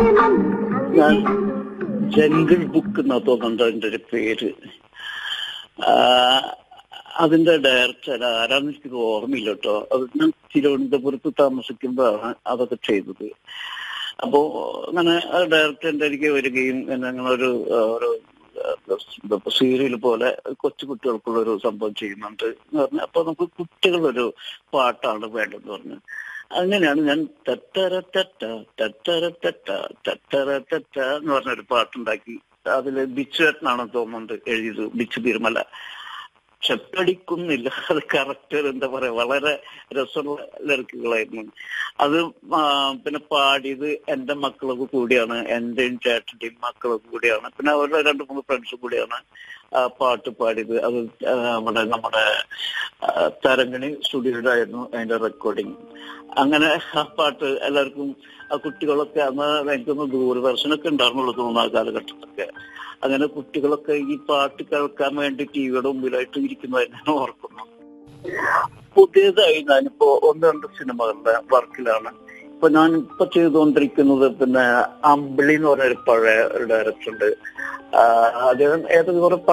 ഞാൻ jungle book എന്നാ തോന്നുന്നുണ്ട് അതിന്റെ ഒരു പേര് ആ, അതിന്റെ ഡയറക്ടർ ആരാന്ന് എനിക്ക് ഓർമ്മയില്ല കേട്ടോ അത് ഞാൻ തിരുവനന്തപുരത്ത് താമസിക്കുമ്പോഴാണ് അതൊക്കെ ചെയ്തത് അപ്പോ അങ്ങനെ ആ ഡയറക്ടറിന്റെ എനിക്ക് വരികയും എന്നെ അങ്ങനെ ഒരു ആ, ഒരു സീരിയൽ പോലെ കൊച്ചു കുട്ടികൾക്കുള്ള ഒരു സംഭവം ചെയ്യുന്നുണ്ട് എന്ന് പറഞ്ഞു അപ്പൊ നമുക്ക് കുട്ടികളൊരു പാട്ടാണ് വേണ്ടതെന്ന് പറഞ്ഞു അങ്ങനെയാണ് ഞാൻ തെറ്റര തെറ്റ തെറ്റര തെറ്റ തെറ്റര തെറ്റ എന്ന് പറഞ്ഞൊരു പാട്ടുണ്ടാക്കി അതില് ബിച്ചുവേട്ടനാണെന്ന് തോന്നുന്നുണ്ട് എഴുതിയത് ബിച്ചു തിരുമല ചെപ്പടിക്കുന്നില്ല അത് കറക്റ്റ് എന്താ പറയാ വളരെ രസമുള്ള ലിറിക്കുകളായിരുന്നു അത് ആ, പിന്നെ പാടിയത് എന്റെ മക്കളൊക്കെ കൂടിയാണ് എന്റെയും ചേട്ടന്റെയും മക്കളൊക്കെ കൂടിയാണ് പിന്നെ അവരുടെ രണ്ട് മൂന്ന് ഫ്രണ്ട്സ് കൂടിയാണ് ആ പാട്ട് പാടിയത് അത് ആ, നമ്മുടെ നമ്മുടെ ആ, തരങ്കണി സ്റ്റുഡിയോയിലായിരുന്നു അതിന്റെ റെക്കോർഡിങ് അങ്ങനെ ആ പാട്ട് എല്ലാവർക്കും ആ കുട്ടികളൊക്കെ അന്ന് എനിക്കൊന്ന് ദൂരദർശനമൊക്കെ ഉണ്ടായിരുന്നുള്ളൂ തോന്നുന്നു ആ കാലഘട്ടത്തൊക്കെ അങ്ങനെ കുട്ടികളൊക്കെ ഈ പാട്ട് കേൾക്കാൻ വേണ്ടി ടിവിയുടെ മുമ്പിലായിട്ട് ഇരിക്കുന്നതായി ഞാൻ ഓർക്കുന്നു പുതിയതായി ഞാനിപ്പോ ഒന്ന് രണ്ട് സിനിമകളുടെ വർക്കിലാണ് ഇപ്പൊ ഞാൻ ഇപ്പൊ ചെയ്തുകൊണ്ടിരിക്കുന്നത് പിന്നെ അമ്പിളി എന്ന് പറഞ്ഞ ഒരു പഴയ ഒരു ഡയറക്ടർ ഉണ്ട് ആ, അദ്ദേഹം ഏതൊക്കെ കുറെ